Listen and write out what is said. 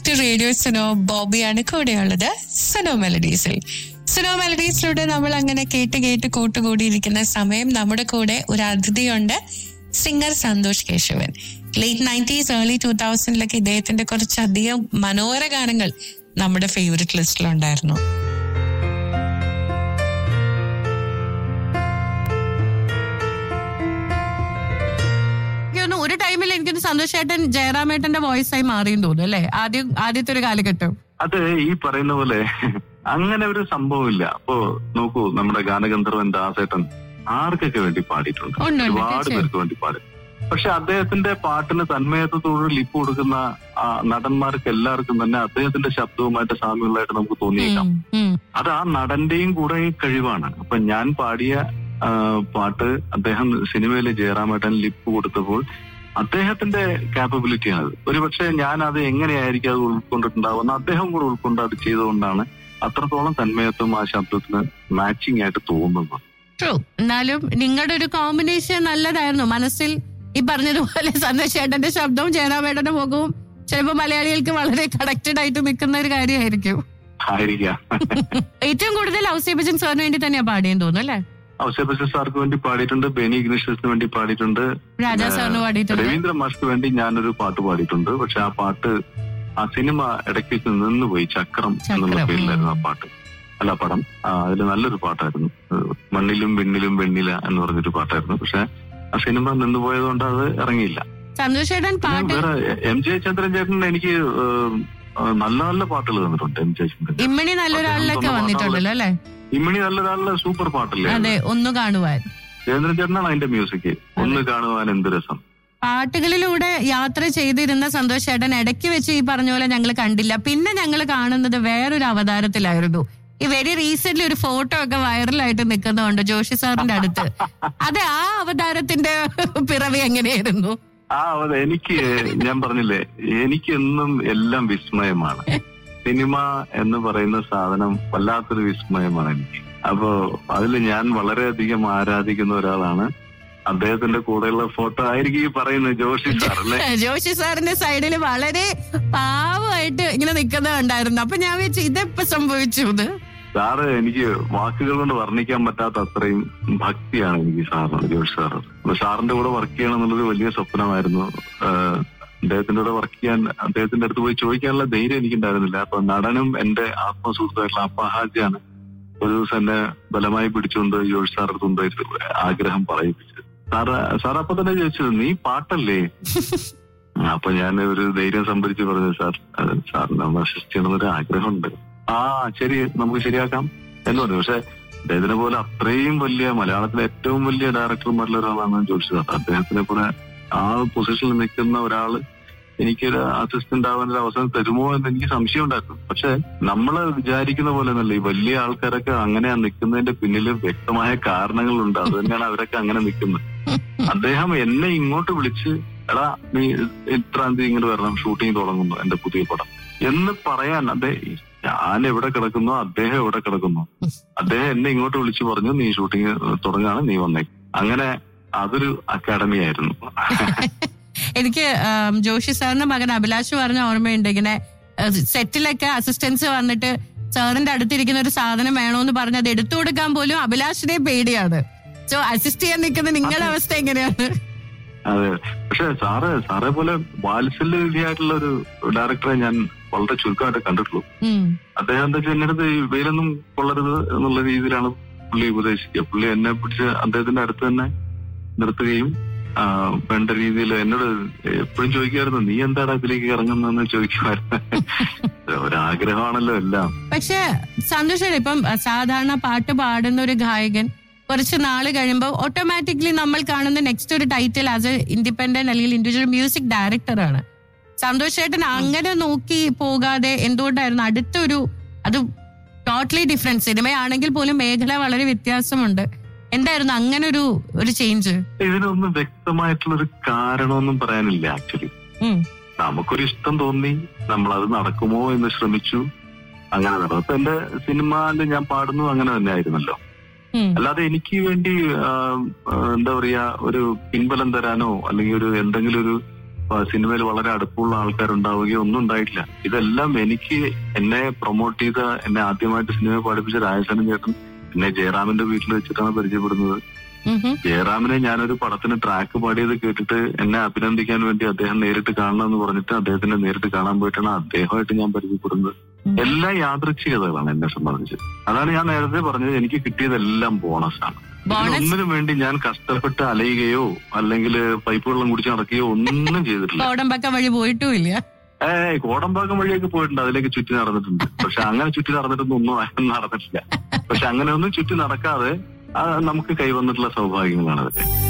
To radio Suno ബോബിയാണ് കൂടെയുള്ളത് സുനോ മെലഡീസിൽ സുനോ മെലഡീസിലൂടെ നമ്മൾ അങ്ങനെ കേട്ട് കേട്ട് കൂട്ടുകൂടിയിരിക്കുന്ന സമയം നമ്മുടെ കൂടെ ഒരു അതിഥിയുണ്ട് singer Santhosh Keshavan late nineties early two തൗസൻഡിലൊക്കെ ഇദ്ദേഹത്തിന്റെ കുറച്ചധികം മനോഹര ഗാനങ്ങൾ നമ്മുടെ ഫേവററ്റ് ലിസ്റ്റിലുണ്ടായിരുന്നു എനിക്ക് തോന്നുന്നു ഒരു ടൈമിൽ എനിക്കൊന്ന് സന്തോഷേട്ടൻ ജയറാമേട്ടന്റെ വോയിസ് ആയി മാറിയെന്ന് തോന്നുന്നു അല്ലെ ആദ്യം ആദ്യത്തെ ഒരു കാലഘട്ടം അത് ഈ പറയുന്ന പോലെ അങ്ങനെ ഒരു സംഭവമില്ല അപ്പോ നോക്കൂ നമ്മുടെ ഗാനഗന്ധർവൻ ദാസേട്ടൻ ആർക്കൊക്കെ വേണ്ടി പാടിയിട്ടുണ്ട് ഉണ്ട്, ഉണ്ട്, ഒരുപാട് തീർച്ചയായും. പേർക്ക് വേണ്ടി പാടി പക്ഷെ അദ്ദേഹത്തിന്റെ പാട്ടിന് തന്മയത്വത്തോട് ലിപ്പ് കൊടുക്കുന്ന ആ നടന്മാർക്ക് എല്ലാവർക്കും തന്നെ അദ്ദേഹത്തിന്റെ ശബ്ദവുമായിട്ട് സാമ്യമുള്ളതായിട്ട് നമുക്ക് തോന്നിയേക്കാം ഉം, ഉം. അത് ആ നടന്റെയും കൂടെ കഴിവാണ് അപ്പൊ ഞാൻ പാടിയ ആ, പാട്ട് അദ്ദേഹം സിനിമയിലെ ജയറാമേട്ടൻ ലിപ്പ് കൊടുത്തപ്പോൾ അദ്ദേഹത്തിന്റെ കാപ്പബിലിറ്റി ആണ് ഒരുപക്ഷെ ഞാൻ അത് എങ്ങനെയായിരിക്കും അത് ഉൾക്കൊണ്ടിട്ടുണ്ടാവുന്ന അദ്ദേഹം കൂടെ ഉൾക്കൊണ്ട് അത് ചെയ്തുകൊണ്ടാണ് അത്രത്തോളം തന്മയത്വം ആ ശബ്ദത്തിന് മാച്ചിങ് ആയിട്ട് തോന്നുന്നത് ട്രൂ എന്നാലും നിങ്ങളുടെ ഒരു കോമ്പിനേഷൻ നല്ലതായിരുന്നു മനസ്സിൽ ഈ പറഞ്ഞതുപോലെ സന്തോഷേട്ടന്റെ ശബ്ദവും ജയറാമേട്ടന്റെ മുഖവും ചിലപ്പോൾ മലയാളികൾക്ക് വളരെ കണക്റ്റഡ് ആയിട്ട് നിൽക്കുന്ന ഒരു കാര്യമായിരിക്കും ആയിരിക്കാം ഏറ്റവും കൂടുതൽ ഔസേബജൻ സാറിന് വേണ്ടി തന്നെയാ പാടിയെന്ന് തോന്നുന്നു അല്ലെ ഔസേബസ് സാർക്ക് വേണ്ടി പാടിയിട്ടുണ്ട് ബെനി ഇഗ്നിഷ്യസിന് വേണ്ടി പാടിയിട്ടുണ്ട് രാജാ സാറിന് പാടിയിട്ടുണ്ട് രവീന്ദ്ര മാഷ്ക്ക് വേണ്ടി ഞാനൊരു പാട്ട് പാടിയിട്ടുണ്ട് പക്ഷെ ആ പാട്ട് ആ സിനിമ ഇടയ്ക്ക് വെച്ച് നിന്നുപോയി ചക്രം എന്നുള്ള ചക്രം, പേരിലായിരുന്നു ആ ഉം. പാട്ട് അല്ല പടം ആ അതിൽ നല്ലൊരു പാട്ടായിരുന്നു ഏഹ് മണ്ണിലും വെണ്ണിലും വെണ്ണില എന്ന് പറഞ്ഞൊരു പാട്ടായിരുന്നു പക്ഷെ ആ സിനിമ നിന്നുപോയതുകൊണ്ട് അത് ഇറങ്ങിയില്ല സന്തോഷേട്ടൻ പിന്നെ പാട്ട് വേറെ എം ജെ ചന്ദ്രൻ ചേട്ടൻ എനിക്ക് ഏഹ്, ഏഹ് നല്ല നല്ല പാട്ടുകൾ തന്നിട്ടുണ്ട് എം ജെ ചന്ദ്രൻ ഇമ്മണി നല്ലൊരാളിലൊക്കെ അദ്ദേഹം വന്നിട്ടുണ്ടല്ലോ അല്ലെ ഇമ്മണി നല്ലൊരാളുടെ സൂപ്പർ പാട്ടല്ലേ അതെ ഒന്ന് കാണുവാൻ ജയേന്ദ്രൻ ചേട്ടനാണ് അതിന്റെ മ്യൂസിക് ഒന്ന് കാണുവാൻ എന്ത് രസം പാട്ടുകളിലൂടെ യാത്ര ചെയ്തിരുന്ന സന്തോഷ് ചേട്ടൻ ഇടയ്ക്ക് വെച്ച് ഈ പറഞ്ഞ പോലെ ഞങ്ങൾ കണ്ടില്ല പിന്നെ ഞങ്ങൾ കാണുന്നത് വേറൊരു അവതാരത്തിലായിരുന്നു ഈ വെരി റീസെന്റ് ഒരു ഫോട്ടോ ഒക്കെ വൈറലായിട്ട് നിൽക്കുന്നുണ്ട് ജോഷി സാറിന്റെ അടുത്ത് അത് ആ അവതാരത്തിന്റെ പിറവി എങ്ങനെയായിരുന്നു ആ അതെ എനിക്ക് ഞാൻ പറഞ്ഞില്ലേ എനിക്ക് എന്നും എല്ലാം വിസ്മയമാണ് സിനിമ എന്ന് പറയുന്ന സാധനം വല്ലാത്തൊരു വിസ്മയമാണ് എനിക്ക് അപ്പോ അതിൽ ഞാൻ വളരെയധികം ആരാധിക്കുന്ന ഒരാളാണ് അദ്ദേഹത്തിന്റെ കൂടെയുള്ള ഫോട്ടോ ആയിരിക്കും ഈ പറയുന്നത് ജോഷി സാർ അല്ലേ ജോഷി സാറിന്റെ സൈഡിൽ വളരെ പാവമായിട്ട് ഇങ്ങനെ നിൽക്കുന്നത് ഉണ്ടായിരുന്നു അപ്പൊ ഞാൻ വെച്ച് ഇതെപ്പോ സംഭവിച്ചു ഇത് സാറ് എനിക്ക് വാക്കുകൾ കൊണ്ട് വർണ്ണിക്കാൻ പറ്റാത്ത അത്രയും ഭക്തിയാണ് എനിക്ക് സാറിനോട് ജോഷി സാർ അപ്പൊ സാറിന്റെ കൂടെ വർക്ക് ചെയ്യണം എന്നുള്ളത് വലിയ സ്വപ്നമായിരുന്നു ആഹ് അദ്ദേഹത്തിന്റെ കൂടെ വർക്ക് ചെയ്യാൻ അദ്ദേഹത്തിന്റെ അടുത്ത് പോയി ചോദിക്കാനുള്ള ധൈര്യം എനിക്കുണ്ടായിരുന്നില്ല അപ്പൊ നടനും എന്റെ ആത്മസുഹൃത്തായിട്ടുള്ള അപ്പഹാജിയാണ് ഒരു ദിവസം എന്നെ ബലമായി പിടിച്ചുകൊണ്ട് ജോഷി സാർ അടുത്ത് കൊണ്ടുപോയിട്ട് ആഗ്രഹം പറയിപ്പിച്ചത് സാറ് സാർ അപ്പൊ തന്നെ ചോദിച്ചത് നീ പാട്ടല്ലേ അപ്പൊ ഞാൻ ഒരു ധൈര്യം സംഭരിച്ച് പറഞ്ഞു സാർ അത് സാറിനെ ഒന്ന് അസിസ്റ്റ് ചെയ്യണമെന്നൊരു ആഗ്രഹമുണ്ട് ആ ശരി നമുക്ക് ശരിയാക്കാം എന്ന് പറഞ്ഞു പക്ഷെ അദ്ദേഹത്തിനെ പോലെ അത്രയും വലിയ മലയാളത്തിലെ ഏറ്റവും വലിയ ഡയറക്ടർമാരിൽ ഒരാളാണ് ജോഷി സാർ അദ്ദേഹത്തിനെ പോലെ ആ പൊസിഷനിൽ നിൽക്കുന്ന ഒരാള് എനിക്കൊരു അസിസ്റ്റന്റ് ആവാൻ ഒരു അവസരം തരുമോ എന്ന് എനിക്ക് സംശയം ഉണ്ടായിരുന്നു പക്ഷെ നമ്മൾ വിചാരിക്കുന്ന പോലെ ഒന്നല്ല ഈ വലിയ ആൾക്കാരൊക്കെ അങ്ങനെ നിൽക്കുന്നതിന്റെ പിന്നിൽ വ്യക്തമായ കാരണങ്ങളുണ്ട് അത് തന്നെയാണ് അവരൊക്കെ അങ്ങനെ നിൽക്കുന്നത് അദ്ദേഹം എന്നെ ഇങ്ങോട്ട് വിളിച്ച് എടാ നീ ഇത്രാം തീയതി ഇങ്ങോട്ട് വരണം ഷൂട്ടിംഗ് തുടങ്ങുന്നു എന്റെ പുതിയ പടം എന്ന് പറയാൻ അതെ ഞാൻ എവിടെ കിടക്കുന്നു അദ്ദേഹം എവിടെ കിടക്കുന്നു അദ്ദേഹം എന്നെ ഇങ്ങോട്ട് വിളിച്ചു പറഞ്ഞു നീ ഷൂട്ടിംഗ് തുടങ്ങാണ് നീ വന്നേ അങ്ങനെ അതൊരു അക്കാഡമി ആയിരുന്നു എനിക്ക് ആം, ജോഷി സാറിന്റെ മകൻ അഭിലാഷ് പറഞ്ഞ ഓർമ്മയുണ്ട് ഇങ്ങനെ ഏഹ്, സെറ്റിലൊക്കെ അസിസ്റ്റൻസ് വന്നിട്ട് സാറിന്റെ അടുത്തിരിക്കുന്ന ഒരു സാധനം വേണോന്ന് പറഞ്ഞ് അത് എടുത്തു കൊടുക്കാൻ പോലും അഭിലാഷിനെ പേടിയാണ് സോ അസിസ്റ്റ് ചെയ്യാൻ നിൽക്കുന്ന നിങ്ങളുടെ അവസ്ഥ എങ്ങനെയാണ് അതെ പക്ഷെ സാറ് സാറെ പോലെ വാത്സല്യവിധിയായിട്ടുള്ള ഒരു ഡയറക്ടറെ ഞാൻ വളരെ ചുരുക്കമായിട്ട് കണ്ടിട്ടുള്ളൂ ഉം. അദ്ദേഹം എന്താ വെച്ചാൽ എന്റെ അടുത്ത് ഈ വെയിലൊന്നും കൊള്ളരുത് എന്നുള്ള രീതിയിലാണ് പുള്ളി ഉപദേശിക്കുക പുള്ളി എന്നെ പിടിച്ച് അദ്ദേഹത്തിന്റെ അടുത്ത് തന്നെ നിർത്തുകയും ആ, വേണ്ട രീതിയിൽ എന്നോട് എപ്പോഴും ചോദിക്കുമായിരുന്നു നീ എന്താണ് ഇതിലേക്ക് ഇറങ്ങുന്നതെന്ന് ചോദിക്കുമായിരുന്നു ഒരാഗ്രഹമാണല്ലോ എല്ലാം പക്ഷെ സന്തോഷം ഇപ്പം അഹ്, സാധാരണ പാട്ട് പാടുന്ന ഒരു ഗായകൻ കുറച്ച് നാള് കഴിയുമ്പോൾ ഓട്ടോമാറ്റിക്കലി നമ്മൾ കാണുന്ന നെക്സ്റ്റ് ഒരു ടൈറ്റിൽ ആസ് എ ഇൻഡിപെൻഡന്റ് അല്ലെങ്കിൽ ഇൻഡിവിജ്വൽ മ്യൂസിക് ഡയറക്ടറാണ് സന്തോഷ് ചേട്ടൻ അങ്ങനെ നോക്കി പോകാതെ എന്തുകൊണ്ടായിരുന്നു അടുത്തൊരു അത് ടോട്ടലി ഡിഫറെന്റ് സിനിമയാണെങ്കിൽ പോലും മേഖല വളരെ വ്യത്യാസമുണ്ട് എന്തായിരുന്നു അങ്ങനെ ഒരു ഒരു ചേഞ്ച് ഇതിനൊന്നും വ്യക്തമായിട്ടുള്ള ഒരു കാരണമൊന്നും പറയാനില്ല ആക്ച്വലി നമുക്കൊരു ഇഷ്ടം തോന്നി നമ്മൾ അത് നടക്കുമോ എന്ന് ശ്രമിച്ചു അങ്ങനെ നടന്നു അപ്പൊ എന്റെ സിനിമയിൽ ഞാൻ പാടുന്നു അങ്ങനെ തന്നെ ആയിരുന്നല്ലോ അല്ലാതെ എനിക്ക് വേണ്ടി ആ, ആ, എന്താ പറയാ ഒരു പിൻബലം തരാനോ അല്ലെങ്കിൽ ഒരു എന്തെങ്കിലും ഒരു പ- സിനിമയിൽ വളരെ അടുപ്പമുള്ള ആൾക്കാരുണ്ടാവുകയോ ഒന്നും ഉണ്ടായിട്ടില്ല ഇതെല്ലാം എനിക്ക് എന്നെ പ്രൊമോട്ട് ചെയ്ത എന്നെ ആദ്യമായിട്ട് സിനിമ പഠിപ്പിച്ച രാജസേനൻ ചേട്ടൻ എന്നെ ജയറാമിന്റെ വീട്ടിൽ വെച്ചിട്ടാണ് പരിചയപ്പെടുന്നത് ഉം ഹും. ജയറാമിനെ ഞാനൊരു പടത്തിന് ട്രാക്ക് പാടിയത് കേട്ടിട്ട് എന്നെ അഭിനന്ദിക്കാൻ വേണ്ടി അദ്ദേഹം നേരിട്ട് കാണണം എന്ന് പറഞ്ഞിട്ട് അദ്ദേഹത്തിനെ നേരിട്ട് കാണാൻ പോയിട്ടാണ് അദ്ദേഹമായിട്ട് ഞാൻ പരിചയപ്പെടുന്നത് ഉം. എല്ലാം യാദൃച്ഛികതകളാണ് എന്നെ സംബന്ധിച്ച് അതാണ് ഞാൻ നേരത്തെ പറഞ്ഞത് എനിക്ക് കിട്ടിയതെല്ലാം ബോണസ് ആണ് ബോണസ് ഒന്നിനു വേണ്ടി ഞാൻ കഷ്ടപ്പെട്ട് അലയുകയോ അല്ലെങ്കിൽ പൈപ്പ് വെള്ളം കുടിച്ച് നടക്കുകയോ ഒന്നും ചെയ്തിട്ടില്ല കോടമ്പക്ക വഴി പോയിട്ടും ഇല്ല ഏയ് കോടമ്പാക്കം വഴിയൊക്കെ പോയിട്ടുണ്ട് അതിലേക്ക് ചുറ്റി നടന്നിട്ടുണ്ട് പക്ഷെ അങ്ങനെ ചുറ്റി നടന്നിട്ടൊന്നും ഒന്നും നടന്നിട്ടില്ല പക്ഷെ അങ്ങനെ ഒന്നും ചുറ്റി നടക്കാതെ ആ, നമുക്ക് കൈവന്നിട്ടുള്ള സൗഭാഗ്യങ്ങളാണ് അതൊക്കെ